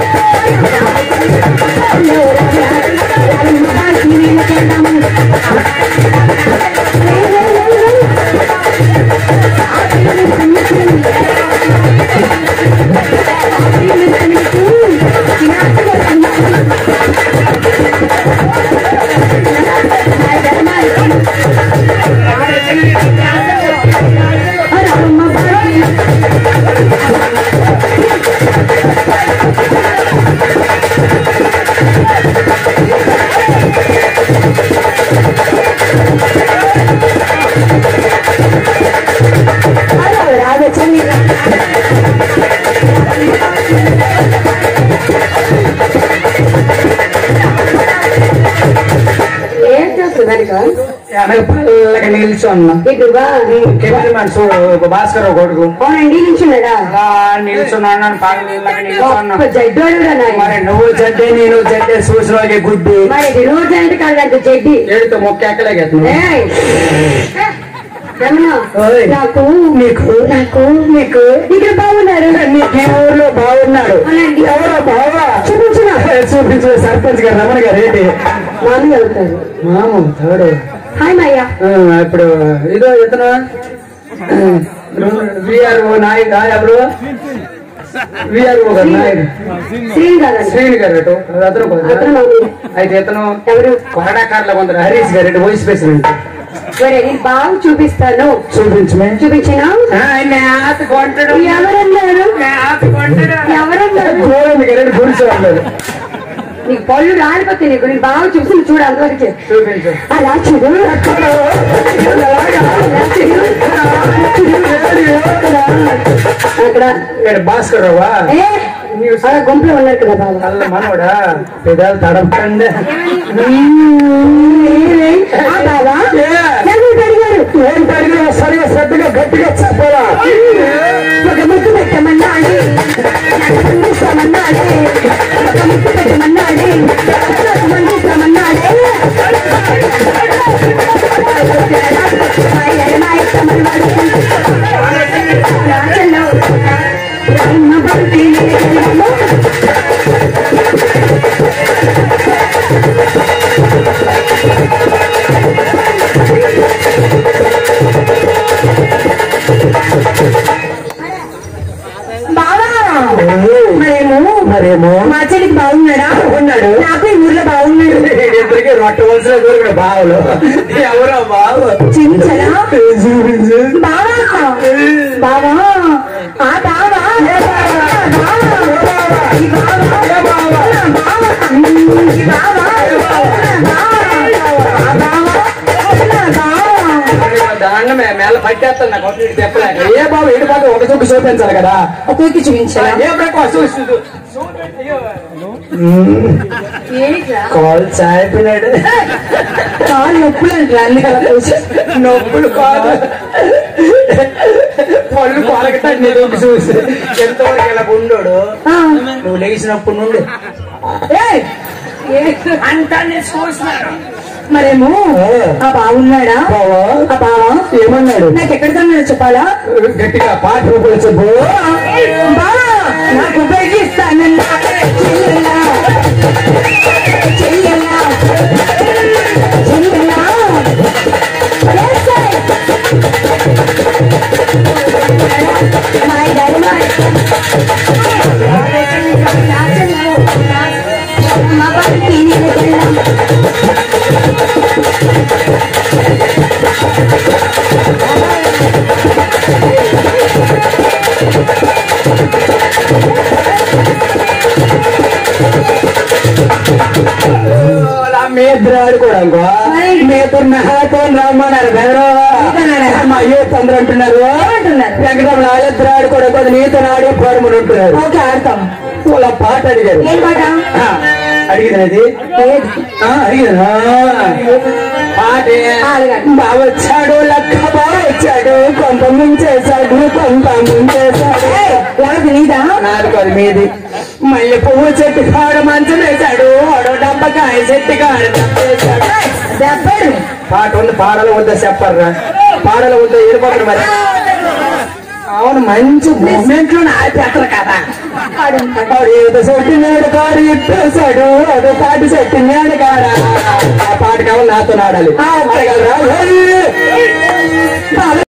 ఏం చేస్తుంది వెనక వెనక పల్లకి నిల్చున్నా ఇటుగా కెమెరా మనసు భాస్కర్ కొడుకు అవునండి నిల్చున్నాడా అలా నిల్చున్నాను పల్లకి నిల్చున్నా జడ్డోడు మరి నువ్వు జడ్డే నేను జడ్డే చూసిన గుడ్డి మరి రోజు అంటే కాదంటే జడ్డి ఏడుతో మొక్క ఎక్కలేక ఏయ్! రమణ, ఓయ్. నాకు నీకు నాకు నీకు ఇక్కడ బాగున్నారు నీకు ఈ ఊర్లో బాగున్నాడు అవునండి. ఎవరో బావా చూపించిన చూపించిన సర్పంచ్ గారు రమణ గారు ఏంటి మామూలు అవుతారు మాము థర్డ్ హాయ్ మాయ్యా ఇప్పుడు ఇదో ఇతను విఆర్ఓ నాయక్ ఎవరు విఆర్ఓ గారు నాయక్ శ్రీని కాదండి శ్రీని గారు అటు అతను కొందరు. అతను మామూలు అయితే ఇతను ఎవరు కొరడాకారుల కొందరు హరీష్ గారు ఇటు వైస్ ప్రెసిడెంట్ సరే నేను బాగా చూపిస్తాను చూపించమే చూపించినా కొంటాడు ఎవరన్నారు ఎవరన్నారు గోవింద్ గారు గురించి అన్నారు నీకు పళ్ళు రాలిపోతే నీకు నేను బాగా చూసి నువ్వు చూడు అంతవరకు చూపించు అలా చూడు అక్కడ ఇక్కడ భాస్కర్ రావా ఏ అలా గుంపులో ఉన్నారు కదా బాబా కళ్ళ మనవడా పెదాలు తడపండి ఆ బాబా ఎవరు అడిగారు ఏంటి అడిగినా సరిగా శ్రద్ధగా గట్టిగా చెప్పాలా ఒక ముద్దు పెట్టమన్నాడు మందిస్తామన్నాడు ఒక ముద్దు పెట్టమన్నాడు ఒక మందిస్తామన్నాడు బావా మరేమో మరేమో మా చెల్లికి బాగున్నాడా ఉన్నాడు. నాకు ఈ ఊర్లో బాగున్నాడు ఇద్దరికి రొట్టె వలస దొరికిన బావులు ఎవరో బావు చూపించరా చూపించు బావా బావా ఆ బావా ఈ బావా ఏ బావా? ఈ బావా ఆ బావా దాన్ని మేళ పట్టేస్తాను నాకు ఒకటి ఇటు చెప్పలేక ఏ బాబు ఏడు బాబు ఒక చూపు చూపించాలి కదా ఒక్కొక్క చూపించరా ఏ బ్రేక్ చూసి ఏంట్రా కాల్ చాయిపోయినాడు కాళ్ళు నొప్పులు అంటారా అన్ని కలిపి నొప్పులు కాదు పళ్ళు కొలకతాడు నీ దొంగ చూసి ఎంతవరకు ఇలా ఉండోడు నువ్వు లేచినప్పుడు నుండి అంతా నేను చూసినాను మరేమో ఆ బాగున్నాడా బావా ఆ బావా ఏమన్నాడు నాకు ఎక్కడ కన్నా చెప్పాలా గట్టిగా పాట రూపంలో చెప్పు బావా నాకు ఉపయోగిస్తానన్నా చెల్లెలా చెల్లెలా చెల్లెలా చేస్తాయి. మై డాడీ మై మా పనికి నేను వెళ్ళాం మేద్రాడు కూడా ఇంకో మేతున్న హాతో రమ్మన్నారు బెదరు మా యూత్ అందరూ అంటున్నారు అంటున్నారు? వెంకటరమణ వాళ్ళిద్దరాడు కూడా కొద్ది నీతో ఆడి పడమని ఉంటున్నారు ఓకే ఆడతాం వాళ్ళ పాట అడిగారు ఏం పాట ఆ, అడిగినది ఏది? ఆ, అడిగినా పాటే ఆ, అడగండి. బావ వచ్చాడు లక్క బావ వచ్చాడు కొంత ముంచేశాడు కొంత ముంచేశాడు ఏయ్, ఎవరిది నీదా నాది కాదు మీది మల్లె పువ్వు చెట్టు కాడ మంచం వేశాడు ఆడో డబ్బకాయ చెట్టు కాడ దప్పేశాడు. చెప్పాడు పాట ఉంది పాడలు వద్ద చెప్పర్రా పాడలు వద్ద ఏడిపోతారు మరి అవును మంచి మూమెంట్ లో ఆపేస్తారు కదా వాడు ఏదో సెట్టినాడు కాడు ఇప్పేశాడు అదో పాటి సెట్టినాడు కాడా ఆ పాట కావాలి నాతో ఆడాలి ఆడగలరా? ఏయ్!